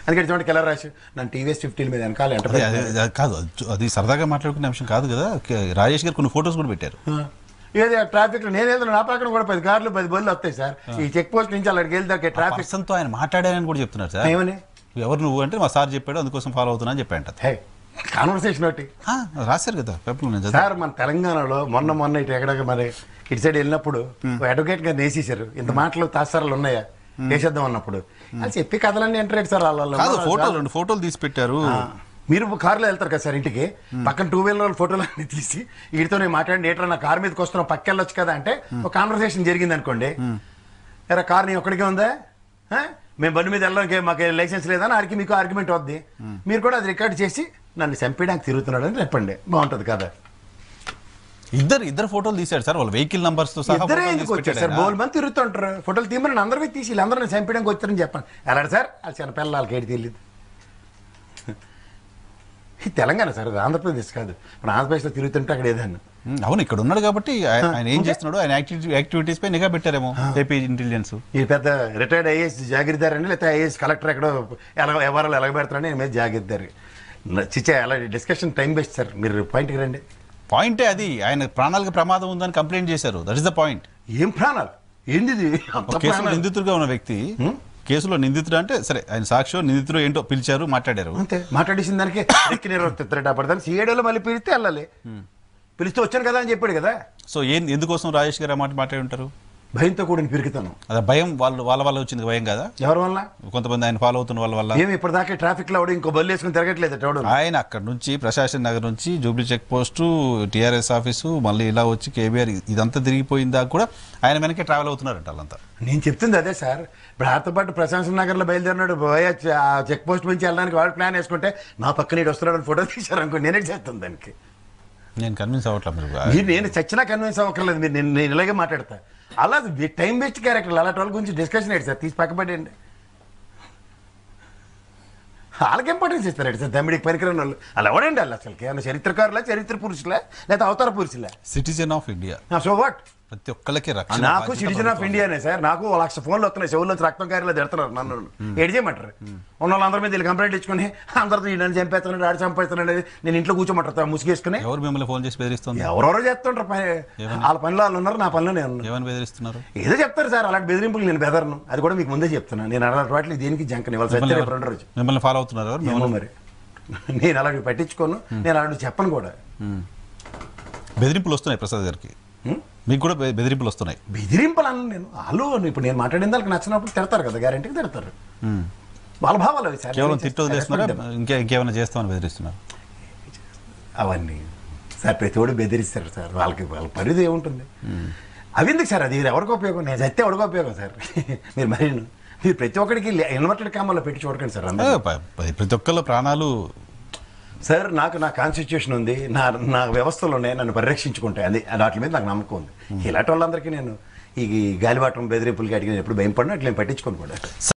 అందుకే చూడండి కిలర్ రాసి నన్ను టీవీఎస్ ఫిఫ్టీన్ మీద వెనకాల అదే, ఎంటర్ అదే, అది కాదు అది- అది సరదాగా మాట్లాడుకునే అంశం కాదు కదా కే- రాజేష్ గారు కొన్ని ఫొటోస్ కూడా పెట్టారు ఏది ట్రాఫిక్ లో నేనేదో నా పక్కన కూడా పది కార్లు పది బళ్ళు వస్తాయి సార్ ఈ చెక్ పోస్ట్ నుంచి అక్కడికి వెళ్తే ట్రాఫిక్ పర్సన్ తో ఆయన మాట్లాడారని కూడా చెప్తున్నారు సార్ ఏమని ఎవరు నువ్వు అంటే మా సార్ చెప్పాడు అందుకోసం ఫాలో అవుతున్నా అని చెప్పాయంట హే కాన్వర్సేషన్ ఒకటి ఆ, రాశారు కదా పేపర్లో నేను చదివాను. సార్ మన తెలంగాణలో మొన్న మొన్న ఇటు ఎక్కడ మరి ఇటు సైడ్ వెళ్ళినప్పుడు అడ్వకేట్ గారు వేసేసారు ఇంత మాటలు తాసారాలు ఉన్నాయా వేసేద్దాం అన్నప్పుడు అది చెప్పి కథలన్నీ ఎంటర్ సార్ వాళ్ళ కాదు ఫోటోలు రెండు ఫోటోలు తీసి పెట్టారు ఆ, మీరు కారులో వెళ్తారు కదా సార్ ఇంటికి పక్కన టూ వీలర్ ఫోటోలు అన్ని తీసి వీటితో నేను మాట్లాడి ఏట్రా నా కార్ మీదకి వస్తున్నావు పక్క వెళ్ళొచ్చు కదా అంటే ఒక కాన్వర్సేషన్ జరిగింది అనుకోండి ఎరా కార్ నీ ఒక్కడికే ఉందా ఆ? మేము బండి మీద వెళ్ళడానికి మాకు లైసెన్స్ లేదని ఆడికి మీకు ఆర్గ్యుమెంట్ వద్ది మీరు కూడా అది రికార్డ్ చేసి నన్ను చంపేయడానికి తిరుగుతున్నాడు అని చెప్పండి బాగుంటుంది కదా ఇద్దరు ఇద్దరు ఫోటోలు తీశాడు సార్ వాళ్ళ వెహికల్ నంబర్స్ తో సహా ఇద్దరే ఫోటోలు ఎందుకు తీసి వచ్చారు సార్ పెట్టాడు ఆయన. బోల్ మంది తిరుగుతుంటారు ఫోటోలు తీమని అందరికీ తీసి వీళ్ళందరూ చంపడానికి వచ్చారని చెప్పండి ఎలాంటి సార్ ఆ చిన్న పిల్లలు వాళ్ళకి ఏడు తెలియదు ఇది తెలంగాణ సార్ అది ఆంధ్రప్రదేశ్ కాదు మన ఆంధ్రప్రదేశ్లో తిరుగుతుంటే అక్కడ ఏదన్నా ఉమ్, అవును ఇక్కడ ఉన్నాడు కాబట్టి ఆయన ఆయన ఏం చేస్తున్నాడు ఆయన యాక్టివిటీ యాక్టివిటీస్ పై నిఘా పెట్టారేమో ఏపీ ఇంటెలిజెన్స్ ఈ పెద్ద రిటైర్డ్ ఐఏఎస్ జాగిరిదార్ అండి లేకపోతే ఐఏఎస్ కలెక్టర్ ఎక్కడో ఎలా వ్యవహారాలు ఎలగబెడతారని నేను మీద జాగిరిదారు చిచ్చే అలా డిస్కషన్ టైం వేస్ట్ సార్ మీరు పాయింట్కి రండి పాయింటే అది ఆయన ప్రాణాలకు ప్రమాదం ఉందని కంప్లైంట్ చేశారు దట్ ఇస్ ద పాయింట్ ఏం ప్రాణాలు ఏంది ఇది? అంత ఒక కేసులో ప్రాణాలు. నిందితుడిగా ఉన్న వ్యక్తి కేసులో నిందితుడు అంటే సరే ఆయన సాక్షి నిందితుడు ఏంటో పిలిచారు మాట్లాడారు అంతే మాట్లాడేసిన దానికి ఎక్కి నిర్వర్తిస్తారట అప్పుడు సీఏడోలో మళ్ళీ పిలిస్తే వెళ్ళాలి పిలిస్తే వచ్చాను కదా అని చెప్పాడు కదా సో ఏం ఎందుకోసం రాజేష్ గారు ఆ మాట మాట్లాడి ఉంటారు భయంతో కూడిన పిరికితాను అదే భయం వాళ్ళు వాళ్ళ వల్ల వచ్చింది భయం కదా ఎవరి వల్ల కొంతమంది ఆయన ఫాలో అవుతున్న వాళ్ళ వల్ల ఏమి ఇప్పటిదాకా ట్రాఫిక్ లో ఎవడు ఇంకో బల్లు వేసుకుని తిరగట్లేదు ఎవడు ఆయన అక్కడ నుంచి ప్రశాసన్ నగర్ నుంచి Jubilee check post TRS office మళ్ళీ ఇలా వచ్చి కేబీఆర్ ఇదంతా తిరిగిపోయిందా కూడా ఆయన వెనకే ట్రావెల్ అవుతున్నారంట వాళ్ళంతా నేను చెప్తుంది అదే సార్ ఇప్పుడు ఆతో పాటు ప్రశాంత్ నగర్ లో బయలుదేరినాడు పోయే చ- ఆ చెక్ పోస్ట్ నుంచి వెళ్ళడానికి వాడు ప్లాన్ వేసుకుంటే నా పక్కన ఇటు వస్తున్నాడు ఫోటో తీశారు అనుకో నేనే చేస్తాను దానికి నేను కన్విన్స్ అవ్వట్లేదు మీరు మీరు నేను చచ్చినా కన్విన్స్ అవ్వక్కర్లేదు మీరు నేను నేను ఇలాగే మాట్లాడతా అలా టైం వేస్ట్ క్యారెక్టర్ అలాంటి వాళ్ళ గురించి డిస్కషన్ ఏంటి సార్ తీసి పక్కపడేయండి వాళ్ళకి ఇంపార్టెన్స్ ఇస్తారు సార్ తమ్మిడికి పనికిరాని వాళ్ళు అలా ఎవడండి వాళ్ళు అసలు ఏమైనా చరిత్రకారులా చరిత్ర పురుషులా లేదా అవతార పురుషులా citizen of India so what ప్రతి ఒక్కరికి రక్షణ నాకు బాధ్యత సిటిజన్ ఆఫ్ ఇండియానే సార్ నాకు ఓ లక్ష ఫోన్లు వస్తున్నాయి చెవుల్లో రక్తం కారిలో తిడుతున్నారు నన్ను ఏడు చేయమంటారు ఉన్న వాళ్ళందరి మీద వీళ్ళు కంప్లైంట్ ఇచ్చుకొని అందరితో ఈ నన్ను చంపేస్తున్నాడు ఆడు చంపేస్తున్నాడు అనేది నేను ఇంట్లో కూర్చోమంటారు ముసుగేసుకుని ఎవరు మిమ్మల్ని ఫోన్ చేసి బెదిరిస్తుంది ఎవరెవరో చేస్తుంటారు పని వాళ్ళ పనిలో వాళ్ళు ఉన్నారు నా పనిలో నేను ఉన్నాను. ఏమని బెదిరిస్తున్నారు ఏదో చెప్తారు సార్ అలాంటి బెదిరింపులు నేను బెదరను అది కూడా మీకు ముందే చెప్తున్నాను నేను అలాంటి వాటికి దేనికి జంకని వాళ్ళు మిమ్మల్ని సత్యం ఎవరు- రెండు రోజు మిమ్మల్ని ఫాలో అవుతున్నారు ఎవరు ఏమో మరి నేను అలాంటివి పట్టించుకోను నేను అలాంటివి చెప్పను కూడా బెదిరింపులు వస్తున్నాయి ప్రసాద్ గారికి హ్మ్? మీకు కూడా బె- బెదిరింపులు వస్తున్నాయి బెదిరింపులు అన్న నేను వాళ్ళు ఇప్పుడు నేను మాట్లాడిన దానికి నచ్చినప్పుడు తిడతారు కదా గ్యారంటీకి తిడతారు వాళ్ళ భావాలు అవి సార్ కేవలం నేను తిట్టు చేస్తా. వదిలేస్తున్నారా ఇంకే ఇంకేమైనా చేస్తామని బెదిరిస్తున్నారు అవన్నీ సార్ ప్రతి ఒడు బెదిరిస్తారు సార్ వాళ్ళకి వాళ్ళ పరిధి ఏముంటుంది అవి ఎందుకు సార్ అది ఎవరికి ఉపయోగం నేను చస్తే ఎవరికి ఉపయోగం సార్ మీరు మరి మీరు ప్రతి ఒక్కడికి ఇన్వర్టెడ్ కామాలో పెట్టి చూడకండి సార్ అందరూ ఏ, ప- ప- ప్రతి ఒక్కళ్ళ ప్రాణాలు సార్ నాకు నా కాన్స్టిట్యూషన్ ఉంది నా నా వ్యవస్థలు ఉన్నాయి నన్ను పరిరక్షించుకుంటాయి అది వాటి మీద నాకు నమ్మకం ఉంది ఇలాంటి వాళ్ళందరికీ నేను ఈ గాలివాటం బెదిరింపులకి అడిగిన ఎప్పుడు భయపడినా అట్లా నేను పట్టించుకోను కూడా